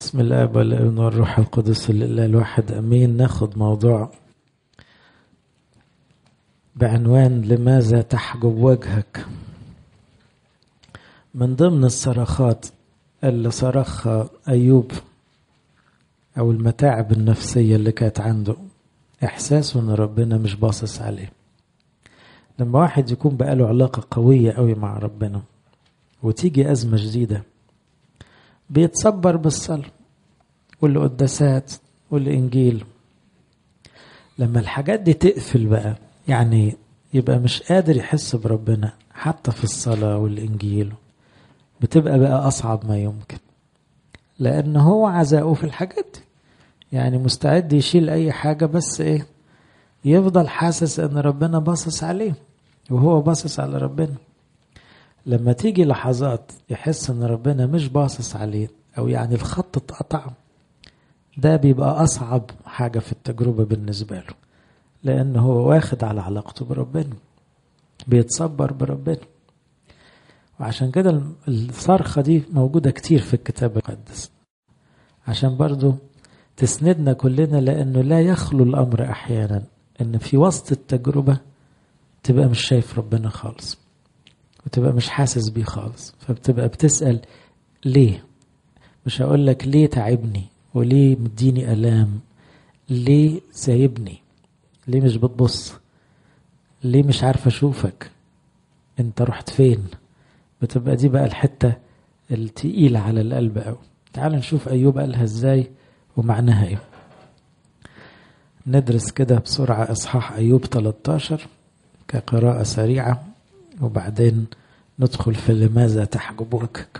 بسم الله والابن والروح القدس لله الواحد امين ناخد موضوع بعنوان لماذا تحجب وجهك من ضمن الصرخات اللي صرخها ايوب او المتاعب النفسيه اللي كانت عنده احساسه ان ربنا مش باصص عليه لما واحد يكون بقاله علاقه قويه قوي مع ربنا وتيجي ازمه جديده بيتصبر بالصلاة والقداسات والإنجيل لما الحاجات دي تقفل بقى يعني يبقى مش قادر يحس بربنا حتى في الصلاة والإنجيل بتبقى بقى أصعب ما يمكن لأن هو عزاؤه في الحاجات دي يعني مستعد يشيل أي حاجة بس إيه يفضل حاسس إن ربنا باصص عليه وهو باصص على ربنا لما تيجي لحظات يحس ان ربنا مش باصص عليه او يعني الخط اتقطع ده بيبقى اصعب حاجه في التجربه بالنسبه له لان هو واخد على علاقته بربنا بيتصبر بربنا وعشان كده الصرخه دي موجوده كتير في الكتاب المقدس عشان برضو تسندنا كلنا لانه لا يخلو الامر احيانا ان في وسط التجربه تبقى مش شايف ربنا خالص وتبقى مش حاسس بيه خالص فبتبقى بتسأل ليه مش هقول لك ليه تعبني وليه مديني ألام ليه سايبني ليه مش بتبص ليه مش عارف أشوفك انت رحت فين بتبقى دي بقى الحتة التقيلة على القلب أوي تعال نشوف أيوب قالها ازاي ومعناها ايه ندرس كده بسرعة إصحاح أيوب 13 كقراءة سريعة وبعدين ندخل في لماذا تحجب وجهك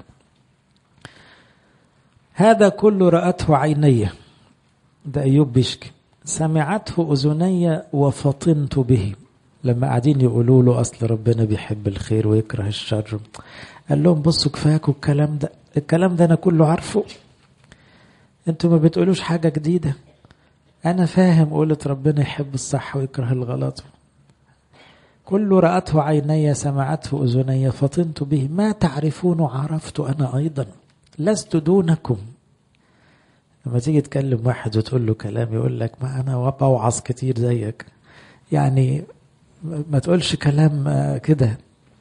هذا كله رأته عيني ده أيوب بيشكي سمعته أذني وفطنت به لما قاعدين يقولوا له أصل ربنا بيحب الخير ويكره الشر قال لهم بصوا كفاكوا الكلام ده الكلام ده أنا كله عارفه انتوا ما بتقولوش حاجة جديدة أنا فاهم قولة ربنا يحب الصح ويكره الغلط كل رأته عيني سمعته أذني فطنت به ما تعرفون عرفت أنا أيضا لست دونكم لما تيجي تكلم واحد وتقول له كلام يقول لك ما أنا بوعظ كتير زيك يعني ما تقولش كلام كده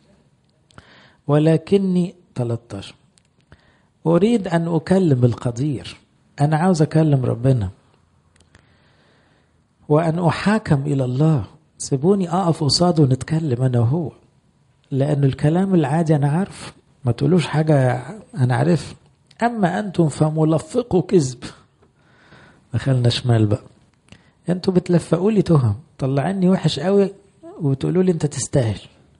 ولكني 13 أريد أن أكلم القدير أنا عاوز أكلم ربنا وأن أحاكم إلى الله سيبوني اقف قصاده ونتكلم انا وهو لان الكلام العادي انا عارف ما تقولوش حاجه انا عارف اما انتم فملفقوا كذب دخلنا شمال بقى انتوا بتلفقوا لي تهم طلعيني وحش قوي وتقولوا لي انت تستاهل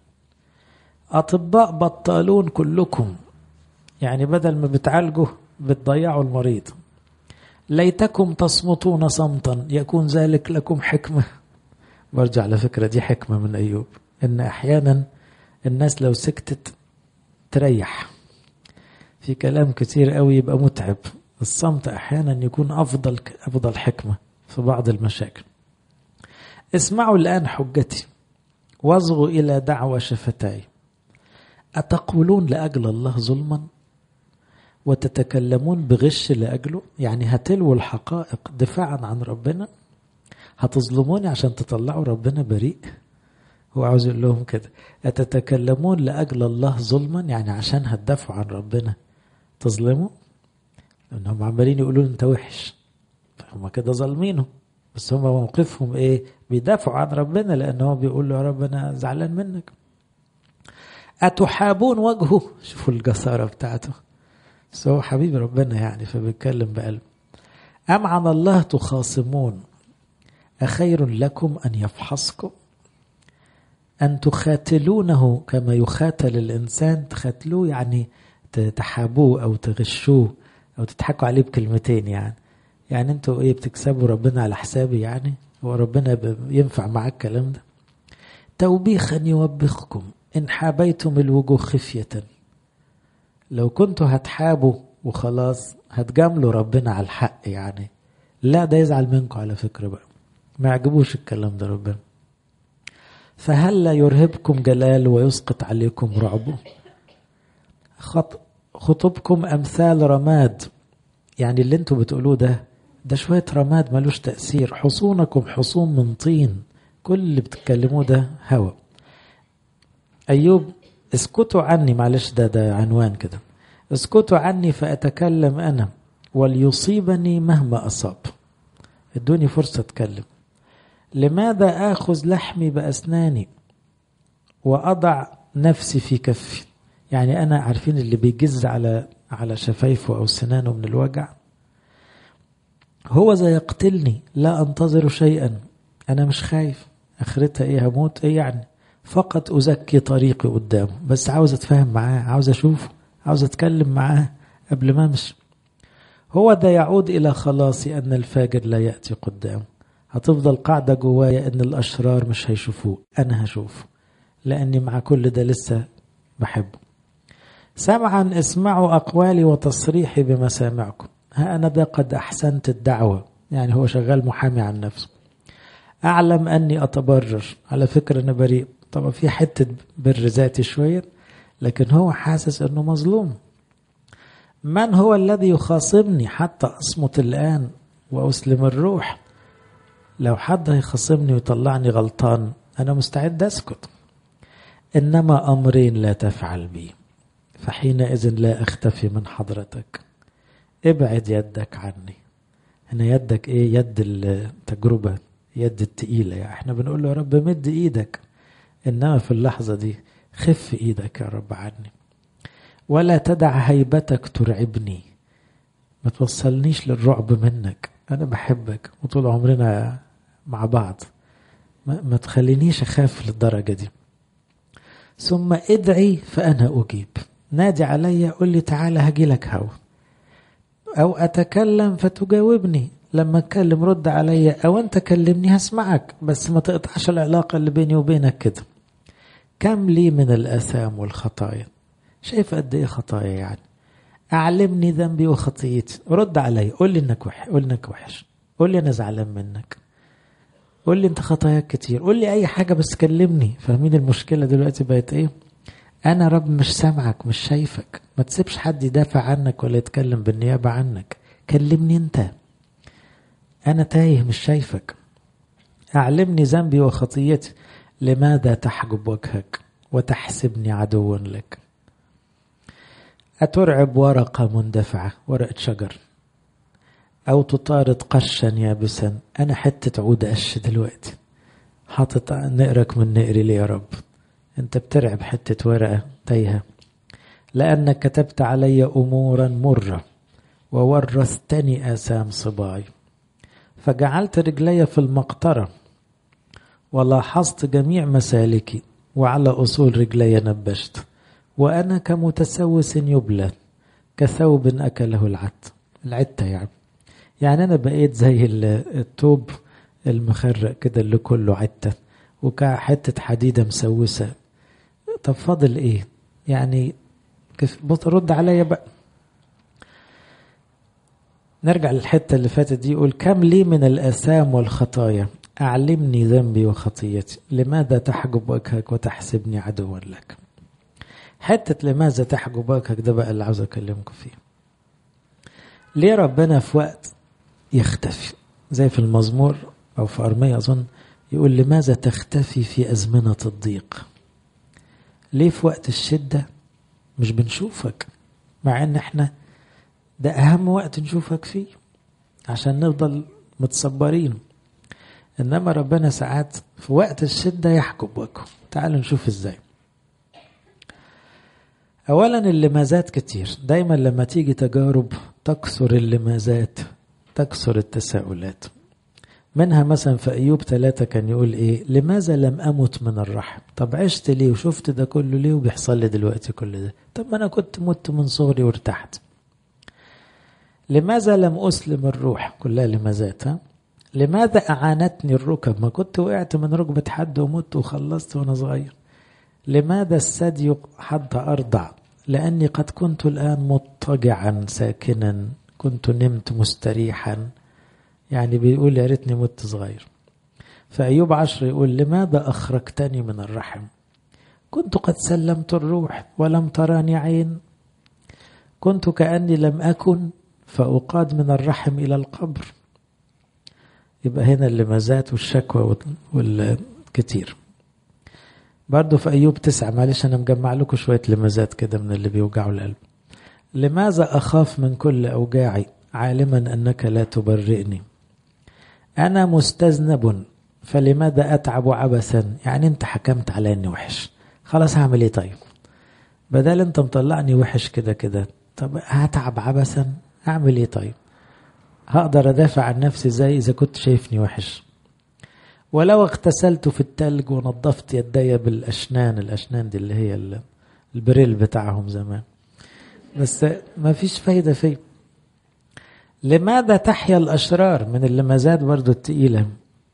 اطباء بطالون كلكم يعني بدل ما بتعالجوا بتضيعوا المريض ليتكم تصمتون صمتا يكون ذلك لكم حكمه برجع على فكرة دي حكمة من أيوب إن أحيانا الناس لو سكتت تريح في كلام كتير قوي يبقى متعب الصمت أحيانا يكون أفضل أفضل حكمة في بعض المشاكل اسمعوا الآن حجتي واصغوا إلى دعوى شفتاي أتقولون لأجل الله ظلما وتتكلمون بغش لأجله يعني هتلووا الحقائق دفاعا عن ربنا هتظلموني عشان تطلعوا ربنا بريء هو عاوز يقول لهم كده أتتكلمون لأجل الله ظلما يعني عشان هتدافعوا عن ربنا تظلموا لأنهم عمالين يقولوا أنت وحش فهم كده ظالمينه بس هم موقفهم إيه بيدافعوا عن ربنا لأن هو بيقول له يا رب أنا زعلان منك أتحابون وجهه شوفوا الجسارة بتاعته بس هو حبيب ربنا يعني فبيتكلم بقلب أم عن الله تخاصمون أخير لكم أن يفحصكم أن تخاتلونه كما يخاتل الإنسان تخاتلوه يعني تحابوه أو تغشوه أو تضحكوا عليه بكلمتين يعني يعني أنتوا إيه بتكسبوا ربنا على حسابي يعني هو ربنا ينفع معاك الكلام ده توبيخا يوبخكم إن حابيتم الوجوه خفية لو كنتوا هتحابوا وخلاص هتجاملوا ربنا على الحق يعني لا ده يزعل منكم على فكرة بقى ما يعجبوش الكلام ده ربنا فهل لا يرهبكم جلاله ويسقط عليكم رعبه خط خطبكم أمثال رماد يعني اللي انتوا بتقولوه ده ده شوية رماد ملوش تأثير حصونكم حصون من طين كل اللي بتتكلموه ده هوا أيوب اسكتوا عني معلش ده ده عنوان كده اسكتوا عني فأتكلم أنا وليصيبني مهما أصاب ادوني فرصة أتكلم لماذا آخذ لحمي بأسناني وأضع نفسي في كفي يعني أنا عارفين اللي بيجز على على شفايفه أو سنانه من الوجع هو ذا يقتلني لا أنتظر شيئا أنا مش خايف آخرتها إيه هموت إيه يعني فقط أزكي طريقي قدامه بس عاوز أتفاهم معاه عاوز أشوفه عاوز أتكلم معاه قبل ما أمشي هو ده يعود إلى خلاصي أن الفاجر لا يأتي قدامه هتفضل قاعدة جوايا أن الأشرار مش هيشوفوه أنا هشوفه لأني مع كل ده لسه بحبه سمعا اسمعوا أقوالي وتصريحي بمسامعكم ها أنا ده قد أحسنت الدعوة يعني هو شغال محامي عن نفسه أعلم أني أتبرر على فكرة أنا بريء طبعا في حتة بر ذاتي شوية لكن هو حاسس أنه مظلوم من هو الذي يخاصمني حتى أصمت الآن وأسلم الروح لو حد هيخاصمني ويطلعني غلطان أنا مستعد أسكت إنما أمرين لا تفعل بي فحينئذ لا أختفي من حضرتك ابعد يدك عني هنا يدك ايه يد التجربة يد التقيلة يعني احنا بنقول له يا رب مد ايدك انما في اللحظة دي خف ايدك يا رب عني ولا تدع هيبتك ترعبني ما توصلنيش للرعب منك انا بحبك وطول عمرنا مع بعض ما, ما تخلينيش اخاف للدرجة دي ثم ادعي فانا اجيب نادي عليا قول لي تعالى هجي لك هوا او اتكلم فتجاوبني لما اتكلم رد عليا او انت كلمني هسمعك بس ما تقطعش العلاقة اللي بيني وبينك كده كم لي من الاثام والخطايا شايف قد ايه خطايا يعني اعلمني ذنبي وخطيتي رد عليا قول لي انك وحش قول انك وحش قول لي انا زعلان منك قول لي انت خطاياك كتير قول لي اي حاجة بس كلمني فاهمين المشكلة دلوقتي بقت ايه انا رب مش سامعك مش شايفك ما تسيبش حد يدافع عنك ولا يتكلم بالنيابة عنك كلمني انت انا تايه مش شايفك اعلمني ذنبي وخطيتي لماذا تحجب وجهك وتحسبني عدوا لك أترعب ورقة مندفعة ورقة شجر أو تطارد قشا يابسا أنا حتة عود قش دلوقتي حاطط نقرك من نقري لي يا رب أنت بترعب حتة ورقة تايهة لأنك كتبت علي أمورا مرة وورثتني آثام صباي فجعلت رجلي في المقطرة ولاحظت جميع مسالكي وعلى أصول رجلي نبشت وأنا كمتسوس يبلى كثوب أكله العت العتة يعني يعني أنا بقيت زي التوب المخرق كده اللي كله عتة وكحتة حديدة مسوسة طب فاضل إيه يعني كيف رد عليا بقى نرجع للحتة اللي فاتت دي يقول كم لي من الآثام والخطايا أعلمني ذنبي وخطيتي لماذا تحجب وجهك وتحسبني عدوا لك حتة لماذا تحجب وجهك ده بقى اللي عاوز أكلمكم فيه ليه ربنا في وقت يختفي زي في المزمور أو في أرمية أظن يقول لماذا تختفي في أزمنة الضيق ليه في وقت الشدة مش بنشوفك مع ان احنا ده اهم وقت نشوفك فيه عشان نفضل متصبرين انما ربنا ساعات في وقت الشدة يحجب وجهه تعالوا نشوف ازاي اولا اللمازات كتير دايما لما تيجي تجارب تكثر اللمازات تكثر التساؤلات منها مثلا في أيوب ثلاثة كان يقول إيه لماذا لم أمت من الرحم طب عشت ليه وشفت ده كله ليه وبيحصل لي دلوقتي كل ده طب ما أنا كنت مت من صغري وارتحت لماذا لم أسلم الروح كلها لمازات ها لماذا أعانتني الركب ما كنت وقعت من ركبة حد ومت وخلصت وأنا صغير لماذا الثدي حتى أرضع لأني قد كنت الآن مضطجعا ساكنا كنت نمت مستريحا يعني بيقول يا ريتني مت صغير فأيوب عشر يقول لماذا أخرجتني من الرحم كنت قد سلمت الروح ولم تراني عين كنت كأني لم أكن فأقاد من الرحم إلى القبر يبقى هنا اللمزات والشكوى والكتير برضه في أيوب تسعة معلش أنا مجمع لكم شوية لمزات كده من اللي بيوجعوا القلب لماذا أخاف من كل أوجاعي عالما أنك لا تبرئني أنا مستذنب فلماذا أتعب عبثا يعني أنت حكمت على أني وحش خلاص هعمل إيه طيب بدل أنت مطلعني وحش كده كده طب هتعب عبثا أعمل إيه طيب هقدر أدافع عن نفسي زي إذا كنت شايفني وحش ولو اغتسلت في التلج ونظفت يدي بالأشنان الأشنان دي اللي هي البريل بتاعهم زمان بس ما فيش فايدة فيه لماذا تحيا الأشرار من اللمزات برضو التقيلة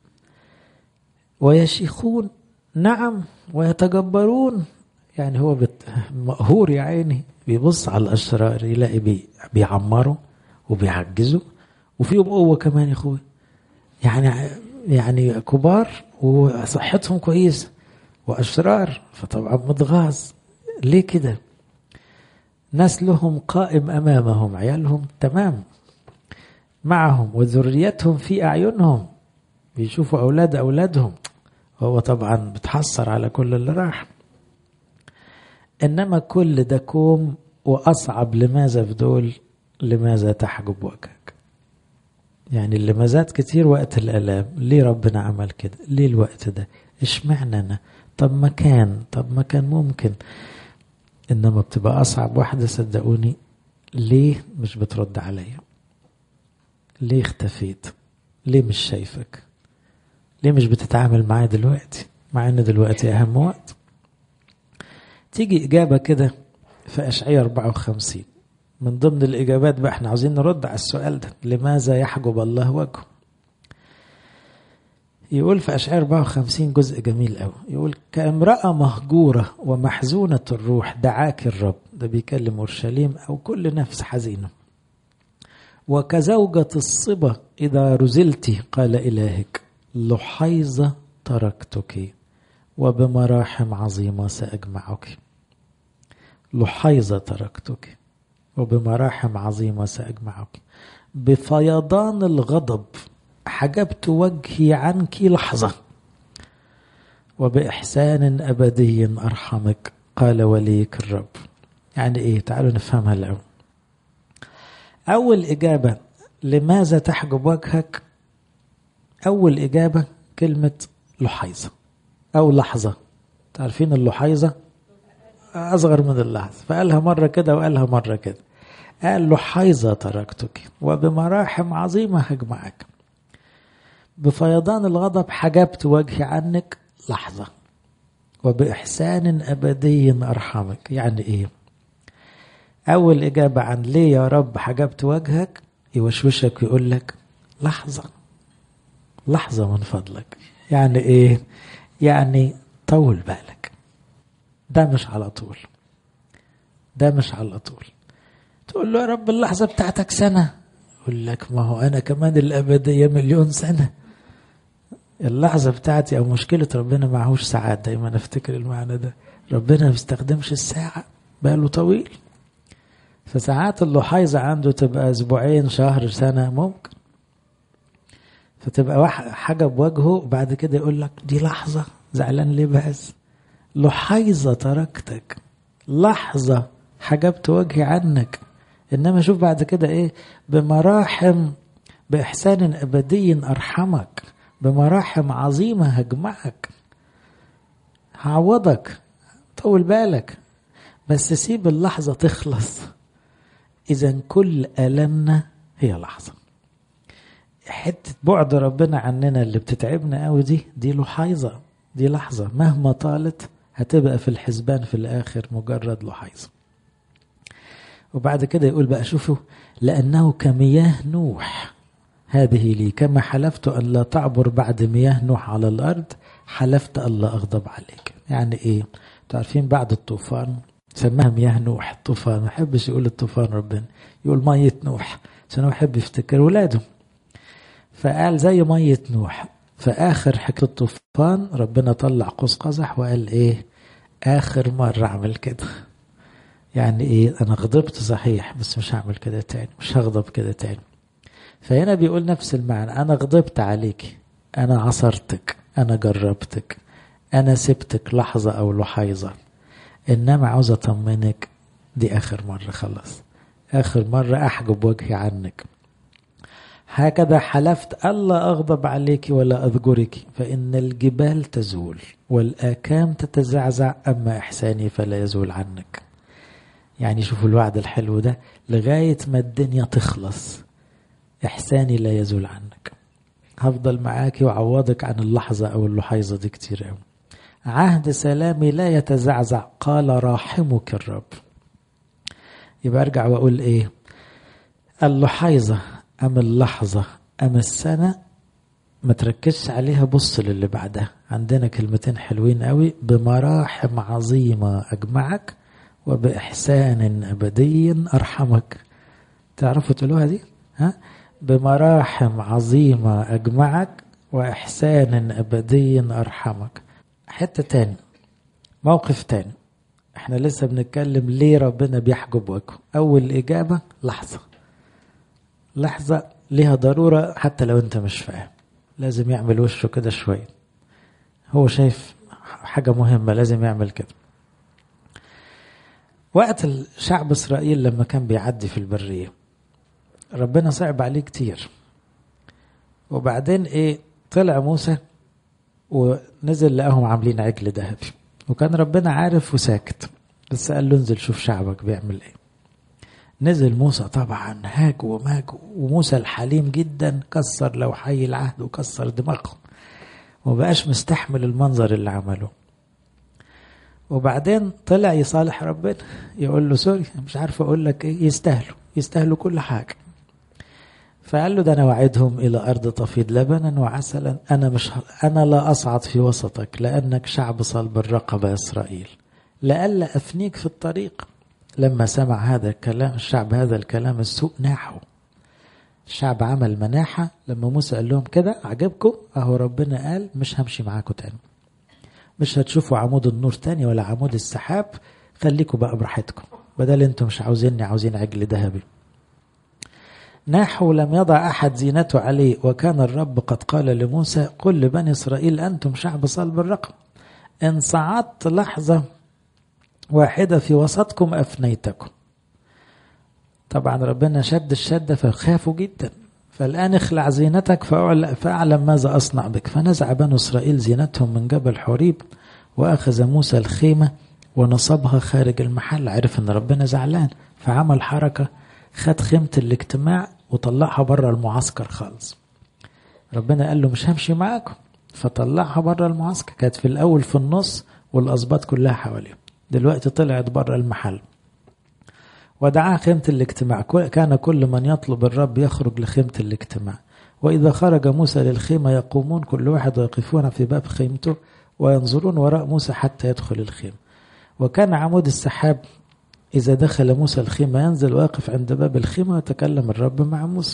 ويشيخون نعم ويتجبرون يعني هو بت... مقهور يا عيني بيبص على الأشرار يلاقي بي... بيعمروا وبيعجزوا وفيهم قوة كمان يا أخوي يعني يعني كبار وصحتهم كويسة وأشرار فطبعا متغاظ ليه كده نسلهم قائم أمامهم عيالهم تمام معهم وذريتهم في أعينهم بيشوفوا أولاد أولادهم هو طبعا بتحسر على كل اللي راح إنما كل ده كوم وأصعب لماذا في دول لماذا تحجب وجهك يعني اللمازات كتير وقت الآلام ليه ربنا عمل كده ليه الوقت ده اشمعنى أنا طب ما كان طب ما كان ممكن إنما بتبقى أصعب واحدة صدقوني ليه مش بترد عليا ليه اختفيت ليه مش شايفك ليه مش بتتعامل معايا دلوقتي مع ان دلوقتي اهم وقت تيجي اجابه كده في اشعياء 54 من ضمن الاجابات بقى احنا عاوزين نرد على السؤال ده لماذا يحجب الله وجهه يقول في أشعار 54 جزء جميل قوي يقول كامرأة مهجورة ومحزونة الروح دعاك الرب ده بيكلم أورشليم أو كل نفس حزينة وكزوجة الصبا إذا رزلت قال إلهك لحيظة تركتك وبمراحم عظيمة سأجمعك لحيظة تركتك وبمراحم عظيمة سأجمعك بفيضان الغضب حجبت وجهي عنك لحظة وبإحسان أبدي أرحمك قال وليك الرب يعني إيه تعالوا نفهمها الأول أول إجابة لماذا تحجب وجهك أول إجابة كلمة لحيظة أو لحظة تعرفين اللحيظة أصغر من اللحظة فقالها مرة كده وقالها مرة كده قال لحيظة تركتك وبمراحم عظيمة هجمعك بفيضان الغضب حجبت وجهي عنك لحظة وبإحسان أبدي أرحمك يعني إيه أول إجابة عن ليه يا رب حجبت وجهك يوشوشك ويقول لك لحظة لحظة من فضلك يعني إيه يعني طول بالك ده مش على طول ده مش على طول تقول له يا رب اللحظة بتاعتك سنة يقول لك ما هو أنا كمان الأبدية مليون سنة اللحظة بتاعتي أو مشكلة ربنا معهوش ساعات دايما أفتكر المعنى ده ربنا ما بيستخدمش الساعة بقاله طويل فساعات اللحيظة عنده تبقى أسبوعين شهر سنة ممكن فتبقى حاجة بوجهه وبعد كده يقول لك دي لحظة زعلان ليه بس لحيظة تركتك لحظة حجبت وجهي عنك إنما شوف بعد كده إيه بمراحم بإحسان أبدي أرحمك بمراحم عظيمة هجمعك هعوضك طول بالك بس سيب اللحظة تخلص إذا كل ألمنا هي لحظة حتة بعد ربنا عننا اللي بتتعبنا قوي دي دي لحيظة دي لحظة مهما طالت هتبقى في الحسبان في الآخر مجرد لحيظة وبعد كده يقول بقى شوفوا لأنه كمياه نوح هذه لي كما حلفت أن لا تعبر بعد مياه نوح على الأرض حلفت أن لا أغضب عليك يعني إيه تعرفين بعد الطوفان سماها مياه نوح الطوفان ما يحبش يقول الطوفان ربنا يقول مية نوح عشان هو يحب يفتكر ولاده فقال زي مية نوح في آخر حكاية الطوفان ربنا طلع قوس قزح وقال إيه آخر مرة أعمل كده يعني ايه انا غضبت صحيح بس مش هعمل كده تاني مش هغضب كده تاني فهنا بيقول نفس المعنى انا غضبت عليك انا عصرتك انا جربتك انا سبتك لحظة او لحيظة انما عاوز اطمنك دي اخر مرة خلاص اخر مرة احجب وجهي عنك هكذا حلفت ألا أغضب عليك ولا أذكرك فإن الجبال تزول والآكام تتزعزع أما إحساني فلا يزول عنك يعني شوفوا الوعد الحلو ده لغاية ما الدنيا تخلص إحساني لا يزول عنك هفضل معاك وأعوضك عن اللحظة أو اللحيظة دي كتير أوي عهد سلامي لا يتزعزع قال راحمك الرب يبقى أرجع وأقول إيه اللحيظة أم اللحظة أم السنة ما تركزش عليها بص للي بعدها عندنا كلمتين حلوين قوي بمراحم عظيمة أجمعك وبإحسان أبدي أرحمك تعرفوا تقولوها دي ها بمراحم عظيمة أجمعك وإحسان أبدي أرحمك حتة تاني موقف تاني احنا لسه بنتكلم ليه ربنا بيحجب وجهه أول إجابة لحظة لحظة ليها ضرورة حتى لو انت مش فاهم لازم يعمل وشه كده شوية هو شايف حاجة مهمة لازم يعمل كده وقت الشعب إسرائيل لما كان بيعدي في البرية ربنا صعب عليه كتير وبعدين ايه طلع موسى ونزل لقاهم عاملين عجل ذهبي وكان ربنا عارف وساكت بس قال له انزل شوف شعبك بيعمل ايه نزل موسى طبعا هاج وماج وموسى الحليم جدا كسر لوحي العهد وكسر دماغهم ومبقاش مستحمل المنظر اللي عمله وبعدين طلع يصالح ربنا يقول له سوري مش عارف اقول لك ايه يستاهلوا يستاهلوا كل حاجه فقال له ده انا وعدهم الى ارض تفيض لبنا وعسلا انا مش انا لا اصعد في وسطك لانك شعب صلب الرقبه اسرائيل لئلا افنيك في الطريق لما سمع هذا الكلام الشعب هذا الكلام السوء ناحوا الشعب عمل مناحة لما موسى قال لهم كده عجبكم اهو ربنا قال مش همشي معاكم تاني مش هتشوفوا عمود النور تاني ولا عمود السحاب خليكم بقى براحتكم بدل انتم مش عاوزيني عاوزين عجل ذهبي ناحوا لم يضع أحد زينته عليه وكان الرب قد قال لموسى قل لبني إسرائيل أنتم شعب صلب الرقم إن صعدت لحظة واحدة في وسطكم أفنيتكم طبعا ربنا شد الشدة فخافوا جدا فالآن اخلع زينتك فأعلم ماذا أصنع بك فنزع بنو إسرائيل زينتهم من جبل حريب وأخذ موسى الخيمة ونصبها خارج المحل عرف أن ربنا زعلان فعمل حركة خد خيمة الاجتماع وطلعها بره المعسكر خالص ربنا قال له مش همشي معاكم فطلعها بره المعسكر كانت في الأول في النص والأسباط كلها حواليه دلوقتي طلعت بره المحل ودعا خيمة الاجتماع كان كل من يطلب الرب يخرج لخيمة الاجتماع وإذا خرج موسى للخيمة يقومون كل واحد ويقفون في باب خيمته وينظرون وراء موسى حتى يدخل الخيمة وكان عمود السحاب إذا دخل موسى الخيمة ينزل ويقف عند باب الخيمة ويتكلم الرب مع موسى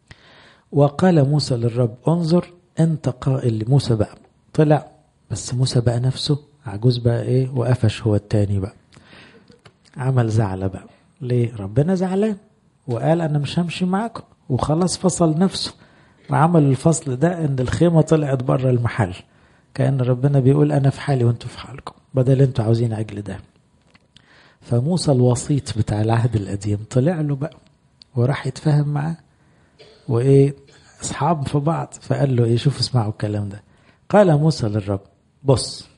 وقال موسى للرب انظر انت قائل لموسى بقى طلع بس موسى بقى نفسه عجوز بقى ايه وقفش هو التاني بقى عمل زعلة بقى ليه ربنا زعلان وقال انا مش همشي معاكم وخلاص فصل نفسه وعمل الفصل ده ان الخيمة طلعت بره المحل كأن ربنا بيقول انا في حالي وانتوا في حالكم بدل انتوا عاوزين عجل ده فموسى الوسيط بتاع العهد القديم طلع له بقى وراح يتفاهم معاه وايه اصحاب في بعض فقال له ايه شوف اسمعوا الكلام ده قال موسى للرب بص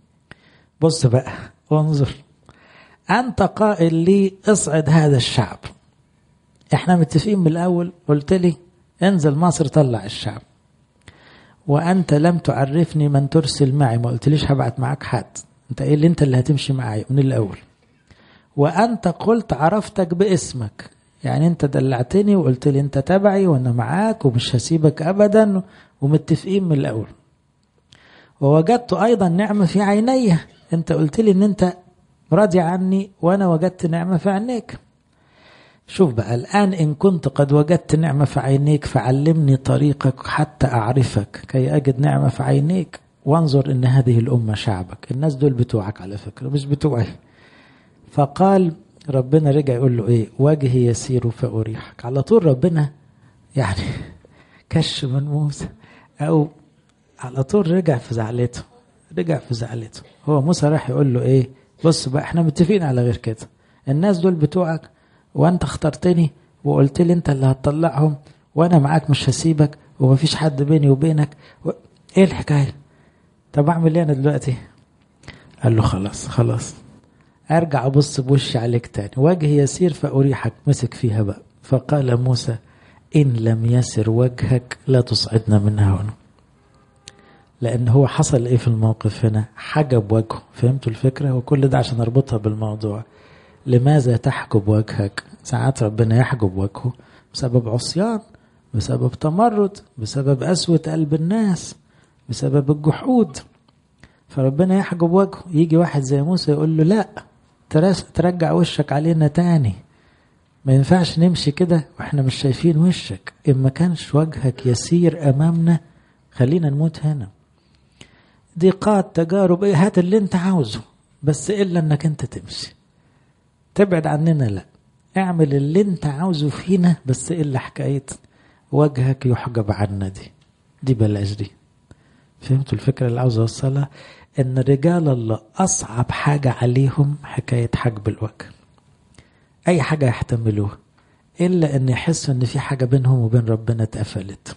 بص بقى وانظر انت قائل لي اصعد هذا الشعب احنا متفقين من الاول قلت لي انزل مصر طلع الشعب وانت لم تعرفني من ترسل معي ما قلتليش هبعت معاك حد انت ايه اللي انت اللي هتمشي معايا من الاول وانت قلت عرفتك باسمك يعني انت دلعتني وقلت لي انت تبعي وانا معاك ومش هسيبك ابدا ومتفقين من الاول ووجدت ايضا نعمه في عيني انت قلت لي ان انت راضي عني وانا وجدت نعمه في عينيك شوف بقى الان ان كنت قد وجدت نعمه في عينيك فعلمني طريقك حتى اعرفك كي اجد نعمه في عينيك وانظر ان هذه الامه شعبك الناس دول بتوعك على فكره مش بتوعي فقال ربنا رجع يقول له ايه وجهي يسير فأريحك على طول ربنا يعني كش من موسى او على طول رجع في زعلته رجع في زعلته هو موسى راح يقول له ايه بص بقى احنا متفقين على غير كده الناس دول بتوعك وانت اخترتني وقلت لي انت اللي هتطلعهم وانا معاك مش هسيبك ومفيش حد بيني وبينك و... ايه الحكايه طب اعمل ايه انا دلوقتي قال له خلاص خلاص ارجع ابص بوشي عليك تاني وجهي يسير فاريحك مسك فيها بقى فقال موسى ان لم يسر وجهك لا تصعدنا من هنا لان هو حصل ايه في الموقف هنا حجب وجهه فهمتوا الفكره وكل ده عشان اربطها بالموضوع لماذا تحجب وجهك ساعات ربنا يحجب وجهه بسبب عصيان بسبب تمرد بسبب قسوة قلب الناس بسبب الجحود فربنا يحجب وجهه يجي واحد زي موسى يقول له لا ترجع وشك علينا تاني ما ينفعش نمشي كده واحنا مش شايفين وشك ان ما كانش وجهك يسير امامنا خلينا نموت هنا ضيقات تجارب ايه هات اللي انت عاوزه بس الا انك انت تمشي تبعد عننا لا اعمل اللي انت عاوزه فينا بس الا حكايه وجهك يحجب عنا دي دي بلاش دي فهمتوا الفكره اللي عاوز اوصلها ان رجال الله اصعب حاجه عليهم حكايه حجب الوجه اي حاجه يحتملوها الا ان يحسوا ان في حاجه بينهم وبين ربنا اتقفلت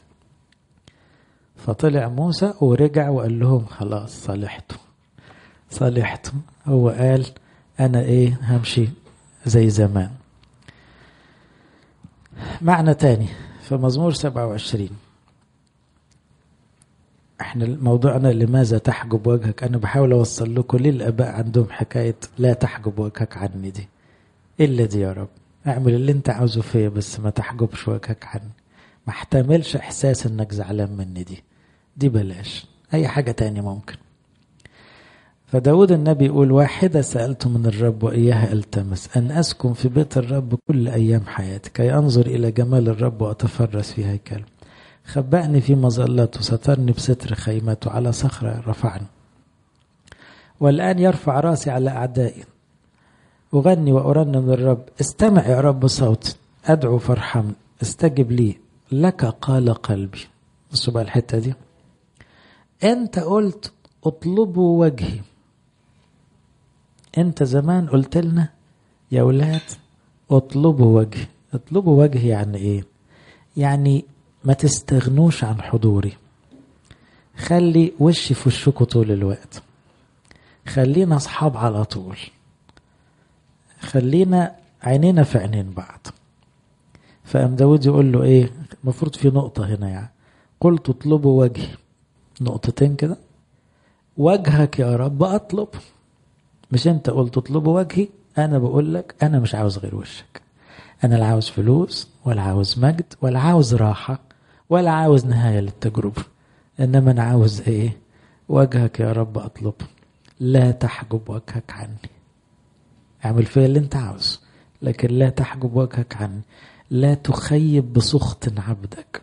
فطلع موسى ورجع وقال لهم خلاص صالحتوا صالحتوا هو قال انا ايه همشي زي زمان معنى تاني في مزمور 27 احنا موضوعنا لماذا تحجب وجهك انا بحاول اوصل لكم ليه الاباء عندهم حكايه لا تحجب وجهك عني دي الا دي يا رب اعمل اللي انت عاوزه فيا بس ما تحجبش وجهك عني ما احتملش احساس انك زعلان مني دي دي بلاش اي حاجه تاني ممكن فداود النبي يقول واحدة سألت من الرب وإياها ألتمس أن أسكن في بيت الرب كل أيام حياتي كي أنظر إلى جمال الرب وأتفرس في هيكله خبأني في مظلته سترني بستر خيمته على صخرة رفعني والآن يرفع راسي على أعدائي أغني وأرنم للرب استمع يا رب صوتي أدعو فارحمني استجب لي لك قال قلبي بصوا بقى الحتة دي أنت قلت اطلبوا وجهي انت زمان قلت لنا يا ولاد اطلبوا وجهي اطلبوا وجهي يعني ايه يعني ما تستغنوش عن حضوري خلي وشي في وشكوا طول الوقت خلينا اصحاب على طول خلينا عينينا في عينين بعض فقام داود يقول له ايه المفروض في نقطة هنا يعني قلت اطلبوا وجهي نقطتين كده وجهك يا رب اطلب مش انت قلت اطلبوا وجهي انا بقول لك انا مش عاوز غير وشك انا لا عاوز فلوس ولا عاوز مجد ولا عاوز راحة ولا عاوز نهاية للتجربة انما انا عاوز ايه وجهك يا رب اطلب لا تحجب وجهك عني اعمل فيا اللي انت عاوزه لكن لا تحجب وجهك عني لا تخيب بسخط عبدك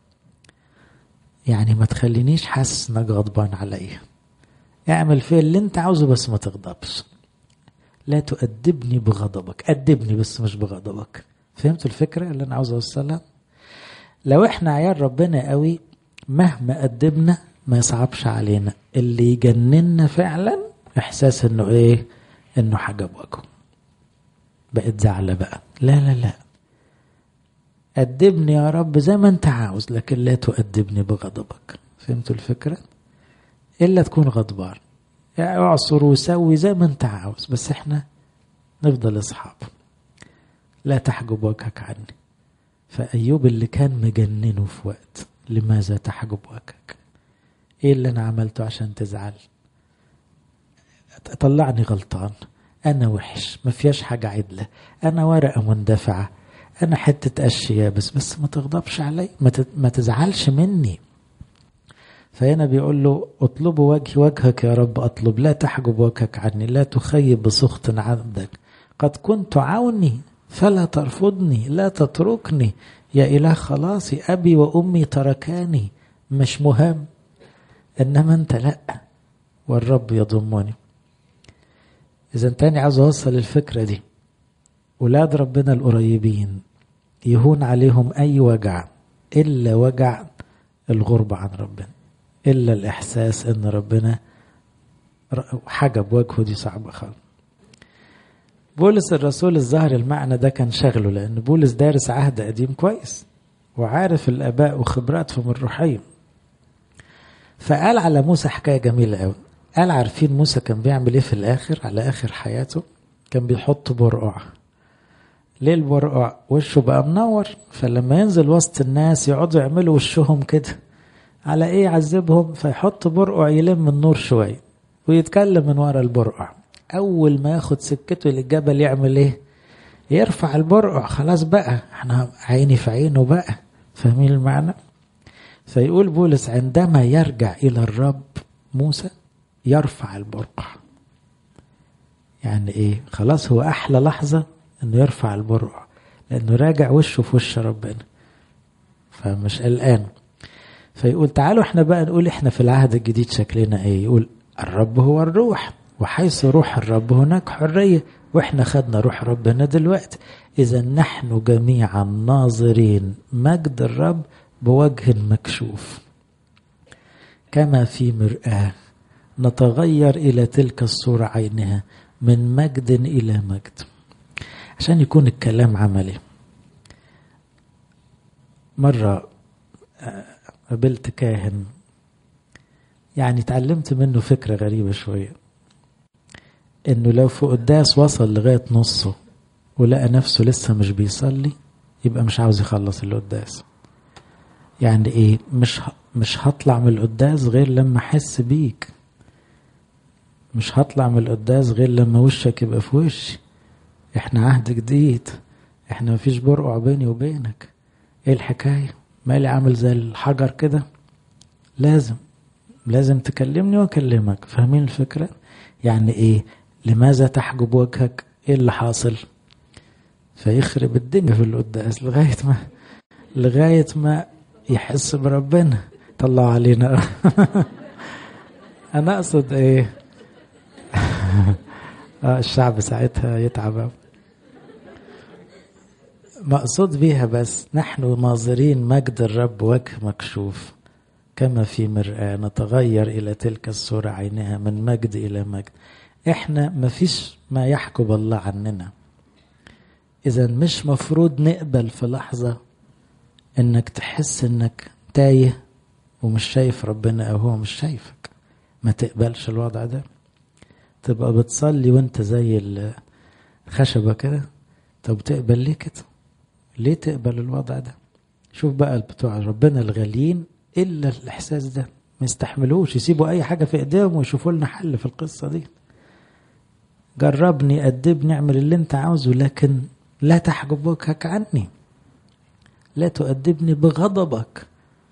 يعني ما تخلينيش حاسس انك غضبان عليا اعمل فيا اللي انت عاوزه بس ما تغضبش لا تؤدبني بغضبك أدبني بس مش بغضبك فهمتوا الفكرة اللي أنا عاوز أوصلها لو إحنا عيال ربنا قوي مهما أدبنا ما يصعبش علينا اللي يجننا فعلا إحساس إنه إيه إنه حجب وجهه بقت زعلة بقى لا لا لا أدبني يا رب زي ما أنت عاوز لكن لا تؤدبني بغضبك فهمتوا الفكرة إلا تكون غضبان يعني اعصر وسوي زي ما انت عاوز بس احنا نفضل اصحاب لا تحجب وجهك عني فأيوب اللي كان مجننه في وقت لماذا تحجب وجهك ايه اللي انا عملته عشان تزعل طلعني غلطان انا وحش ما فيهاش حاجة عدلة انا ورقة مندفعة انا حتة قش يابس بس ما تغضبش علي ما تزعلش مني فهنا بيقول له اطلبوا وجهي وجهك يا رب اطلب لا تحجب وجهك عني لا تخيب بسخط عبدك قد كنت عوني فلا ترفضني لا تتركني يا اله خلاصي ابي وامي تركاني مش مهم انما انت لا والرب يضمني اذا تاني عاوز اوصل الفكره دي ولاد ربنا القريبين يهون عليهم أي وجع إلا وجع الغربة عن ربنا إلا الإحساس إن ربنا حجب وجهه دي صعبة خالص بولس الرسول الظاهر المعنى ده كان شغله لأن بولس دارس عهد قديم كويس وعارف الآباء وخبراتهم الروحية فقال على موسى حكاية جميلة قوي قال عارفين موسى كان بيعمل ايه في الآخر على آخر حياته كان بيحط برقع ليه البرقع وشه بقى منور فلما ينزل وسط الناس يقعدوا يعملوا وشهم كده على ايه يعذبهم فيحط برقع يلم النور شوية ويتكلم من ورا البرقع اول ما ياخد سكته للجبل يعمل ايه يرفع البرقع خلاص بقى احنا عيني في عينه بقى فاهمين المعنى فيقول بولس عندما يرجع الى الرب موسى يرفع البرقع يعني ايه خلاص هو احلى لحظه انه يرفع البرقع لانه راجع وشه في وش ربنا فمش قلقان فيقول تعالوا احنا بقى نقول احنا في العهد الجديد شكلنا ايه يقول الرب هو الروح وحيث روح الرب هناك حرية واحنا خدنا روح ربنا دلوقتي اذا نحن جميعا ناظرين مجد الرب بوجه مكشوف كما في مرآة نتغير إلى تلك الصورة عينها من مجد إلى مجد عشان يكون الكلام عملي مرة قابلت كاهن يعني اتعلمت منه فكرة غريبة شوية انه لو في قداس وصل لغاية نصه ولقى نفسه لسه مش بيصلي يبقى مش عاوز يخلص القداس يعني ايه مش مش هطلع من القداس غير لما احس بيك مش هطلع من القداس غير لما وشك يبقى في وشي احنا عهد جديد احنا مفيش برقع بيني وبينك ايه الحكاية مالي عامل زي الحجر كده لازم لازم تكلمني واكلمك فاهمين الفكرة يعني ايه لماذا تحجب وجهك ايه اللي حاصل فيخرب الدنيا في القداس لغاية ما لغاية ما يحس بربنا طلعوا علينا انا اقصد ايه آه الشعب ساعتها يتعب مقصود بيها بس نحن ناظرين مجد الرب وجه مكشوف كما في مرآة نتغير إلى تلك الصورة عينها من مجد إلى مجد إحنا مفيش ما يحجب الله عننا إذا مش مفروض نقبل في لحظة إنك تحس إنك تايه ومش شايف ربنا أو هو مش شايفك ما تقبلش الوضع ده تبقى بتصلي وانت زي الخشبة كده طب تقبل ليه كده ليه تقبل الوضع ده شوف بقى بتوع ربنا الغاليين الا الاحساس ده ما يستحملوش يسيبوا اي حاجه في ايديهم ويشوفوا لنا حل في القصه دي جربني ادبني اعمل اللي انت عاوزه لكن لا تحجب وجهك عني لا تؤدبني بغضبك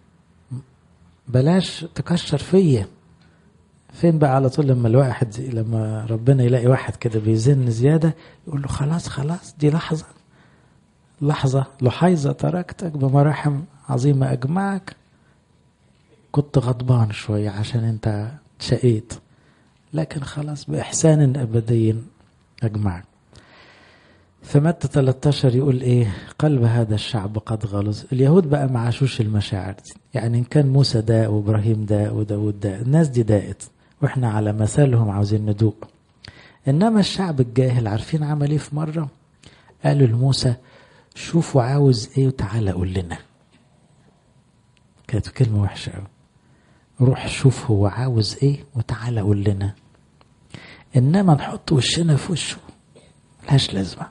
بلاش تكشر فيا فين بقى على طول لما الواحد لما ربنا يلاقي واحد كده بيزن زياده يقول له خلاص خلاص دي لحظه لحظه لحيظه تركتك بمراحم عظيمه اجمعك كنت غضبان شويه عشان انت شقيت لكن خلاص باحسان ابدي اجمعك فمتى 13 يقول ايه قلب هذا الشعب قد غلظ اليهود بقى ما عاشوش المشاعر دي يعني ان كان موسى داء وابراهيم داء وداود داء الناس دي داءت واحنا على مثالهم عاوزين ندوق انما الشعب الجاهل عارفين عمل ايه في مره قالوا لموسى شوفوا عاوز ايه وتعالى قول لنا كانت كلمه وحشه قوي روح شوف هو عاوز ايه وتعالى قول لنا انما نحط وشنا في وشه ملهاش لازمه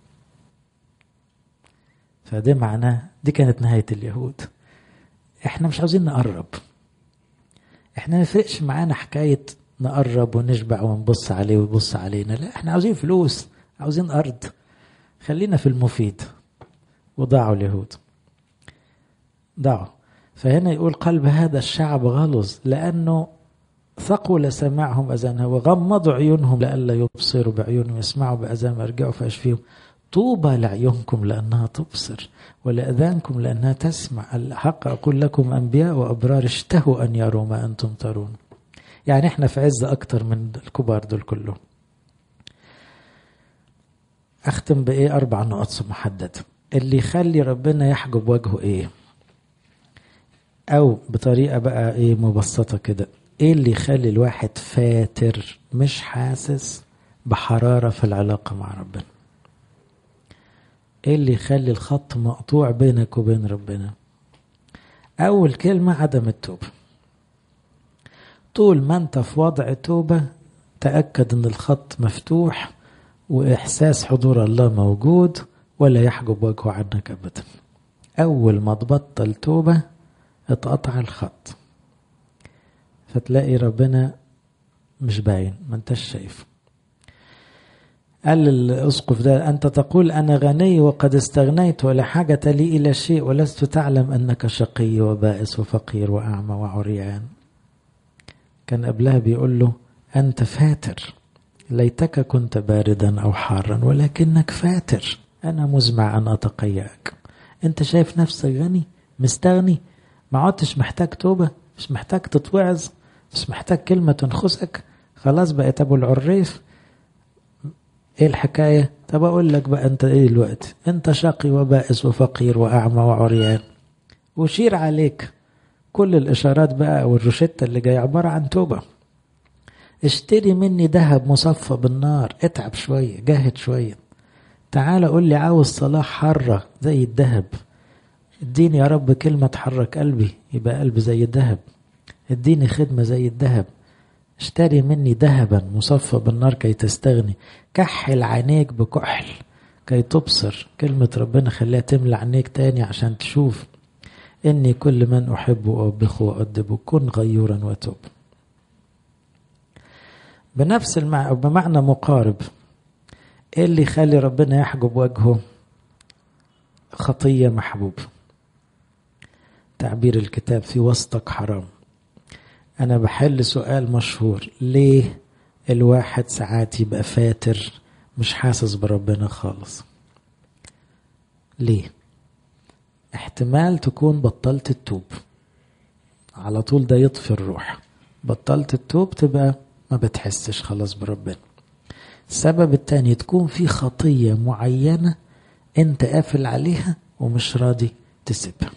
فده معناه دي كانت نهايه اليهود احنا مش عاوزين نقرب احنا ما يفرقش معانا حكايه نقرب ونشبع ونبص عليه ويبص علينا لا احنا عاوزين فلوس عاوزين ارض خلينا في المفيد وضاعوا اليهود ضاعوا فهنا يقول قلب هذا الشعب غلظ لأنه ثقل سماعهم أذانها وغمضوا عيونهم لئلا يبصروا بعيونهم يسمعوا بأذان يرجعوا فأشفيهم طوبى لعيونكم لأنها تبصر ولأذانكم لأنها تسمع الحق أقول لكم أنبياء وأبرار اشتهوا أن يروا ما أنتم ترون يعني احنا في عز أكتر من الكبار دول كلهم اختم بايه اربع نقط محدده اللي يخلي ربنا يحجب وجهه ايه او بطريقه بقى ايه مبسطه كده ايه اللي يخلي الواحد فاتر مش حاسس بحراره في العلاقه مع ربنا ايه اللي يخلي الخط مقطوع بينك وبين ربنا اول كلمه عدم التوبه طول ما انت في وضع توبه تاكد ان الخط مفتوح واحساس حضور الله موجود ولا يحجب وجهه عنك ابدا اول ما تبطل توبه اتقطع الخط فتلاقي ربنا مش باين ما انتش شايفه قال الاسقف ده انت تقول انا غني وقد استغنيت ولا حاجه لي الى شيء ولست تعلم انك شقي وبائس وفقير واعمى وعريان كان قبلها بيقول له انت فاتر ليتك كنت باردا او حارا ولكنك فاتر انا مزمع ان اتقيأك انت شايف نفسك غني مستغني ما عدتش محتاج توبه مش محتاج تتوعظ مش محتاج كلمه تنخسك خلاص بقيت ابو العريف ايه الحكاية طب اقول لك بقى انت ايه الوقت انت شقي وبائس وفقير واعمى وعريان وشير عليك كل الاشارات بقى والروشتة اللي جاية عبارة عن توبة اشتري مني ذهب مصفى بالنار اتعب شوية جاهد شوية تعال قول لي عاوز صلاح حرة زي الذهب اديني يا رب كلمة تحرك قلبي يبقى قلبي زي الذهب اديني خدمة زي الذهب اشتري مني ذهبا مصفى بالنار كي تستغني كحل عينيك بكحل كي تبصر كلمة ربنا خليها تملى عينيك تاني عشان تشوف إني كل من أحب أوبخه وأدبه كن غيورا وتوب بنفس المعنى بمعنى مقارب ايه اللي يخلي ربنا يحجب وجهه خطية محبوب تعبير الكتاب في وسطك حرام أنا بحل سؤال مشهور ليه الواحد ساعات يبقى فاتر مش حاسس بربنا خالص ليه احتمال تكون بطلت التوب على طول ده يطفي الروح بطلت التوب تبقى ما بتحسش خلاص بربنا السبب التاني تكون في خطية معينة انت قافل عليها ومش راضي تسيبها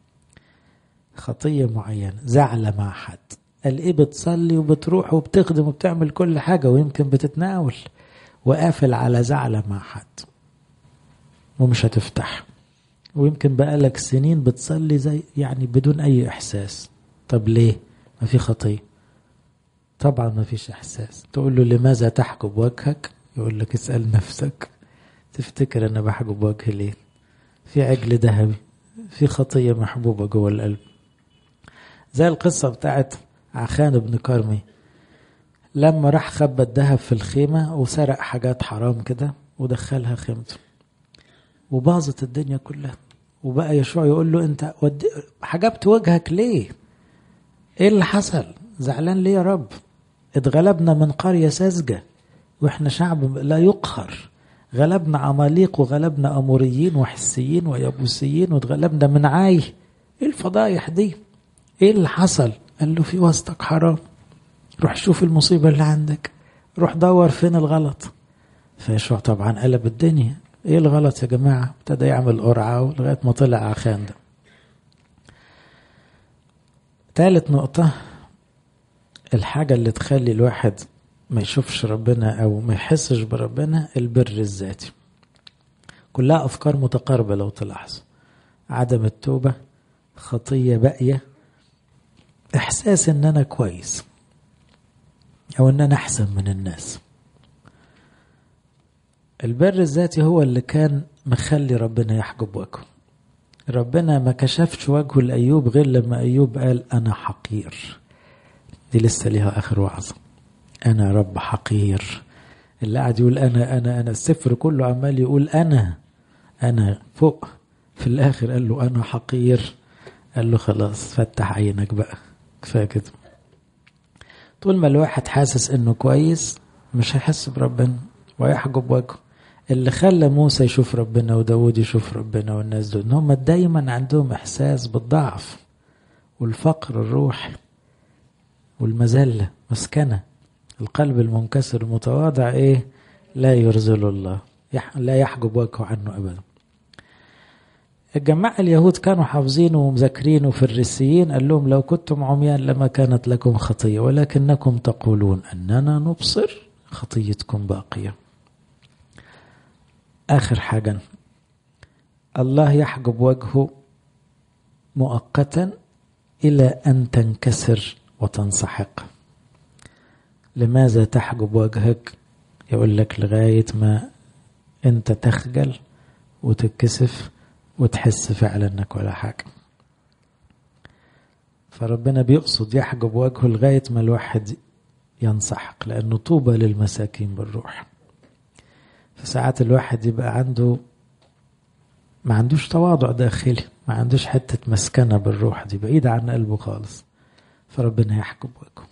خطية معينة زعلة مع حد قال ايه بتصلي وبتروح وبتخدم وبتعمل كل حاجة ويمكن بتتناول وقافل على زعلة مع حد ومش هتفتح ويمكن بقالك سنين بتصلي زي يعني بدون اي احساس طب ليه ما في خطية طبعا ما فيش احساس تقول له لماذا تحجب وجهك يقول لك اسأل نفسك تفتكر انا بحجب وجهي ليه في عجل ذهبي في خطية محبوبة جوه القلب زي القصة بتاعت عخان بن كرمي لما راح خبى الذهب في الخيمة وسرق حاجات حرام كده ودخلها خيمته وباظت الدنيا كلها وبقى يشوع يقول له انت ود... حجبت وجهك ليه ايه اللي حصل زعلان ليه يا رب اتغلبنا من قرية ساذجة واحنا شعب لا يقهر غلبنا عماليق وغلبنا اموريين وحسيين ويبوسيين واتغلبنا من عاي ايه الفضايح دي ايه اللي حصل قال له في وسطك حرام روح شوف المصيبة اللي عندك روح دور فين الغلط فيشوع طبعا قلب الدنيا ايه الغلط يا جماعة ابتدى يعمل قرعة لغاية ما طلع عخان ده تالت نقطة الحاجة اللي تخلي الواحد ما يشوفش ربنا أو ما يحسش بربنا البر الذاتي كلها أفكار متقاربة لو تلاحظ عدم التوبة خطية باقية إحساس إن أنا كويس أو إن أنا أحسن من الناس البر الذاتي هو اللي كان مخلي ربنا يحجب وجهه ربنا ما كشفش وجهه لأيوب غير لما أيوب قال أنا حقير دي لسه ليها آخر وعظة أنا رب حقير اللي قاعد يقول أنا أنا أنا السفر كله عمال يقول أنا أنا فوق في الآخر قال له أنا حقير قال له خلاص فتح عينك بقى كفاية كده طول ما الواحد حاسس إنه كويس مش هيحس بربنا ويحجب وجهه اللي خلى موسى يشوف ربنا وداود يشوف ربنا والناس دول ان هم دايما عندهم احساس بالضعف والفقر الروحي والمذله مسكنه القلب المنكسر المتواضع ايه لا يرزل الله لا يحجب وجهه عنه أبدا الجماعة اليهود كانوا حافظينه ومذاكرينه في الرسيين قال لهم لو كنتم عميان لما كانت لكم خطية ولكنكم تقولون أننا نبصر خطيتكم باقية آخر حاجة الله يحجب وجهه مؤقتا إلى أن تنكسر وتنسحق لماذا تحجب وجهك يقول لك لغاية ما أنت تخجل وتتكسف وتحس فعلا انك ولا حاجة فربنا بيقصد يحجب وجهه لغاية ما الواحد ينسحق لأنه طوبى للمساكين بالروح فساعات الواحد يبقى عنده ما عندوش تواضع داخلي ما عندوش حتة مسكنة بالروح دي بعيدة عن قلبه خالص فربنا يحجب وجهه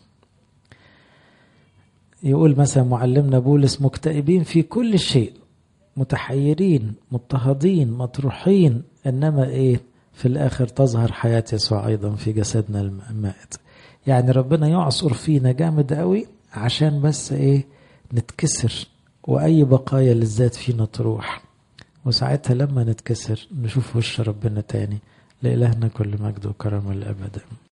يقول مثلا معلمنا بولس مكتئبين في كل شيء متحيرين مضطهدين مطروحين انما ايه في الاخر تظهر حياه يسوع ايضا في جسدنا المائت يعني ربنا يعصر فينا جامد قوي عشان بس ايه نتكسر واي بقايا للذات فينا تروح وساعتها لما نتكسر نشوف وش ربنا تاني لإلهنا كل مجد وكرم الأبد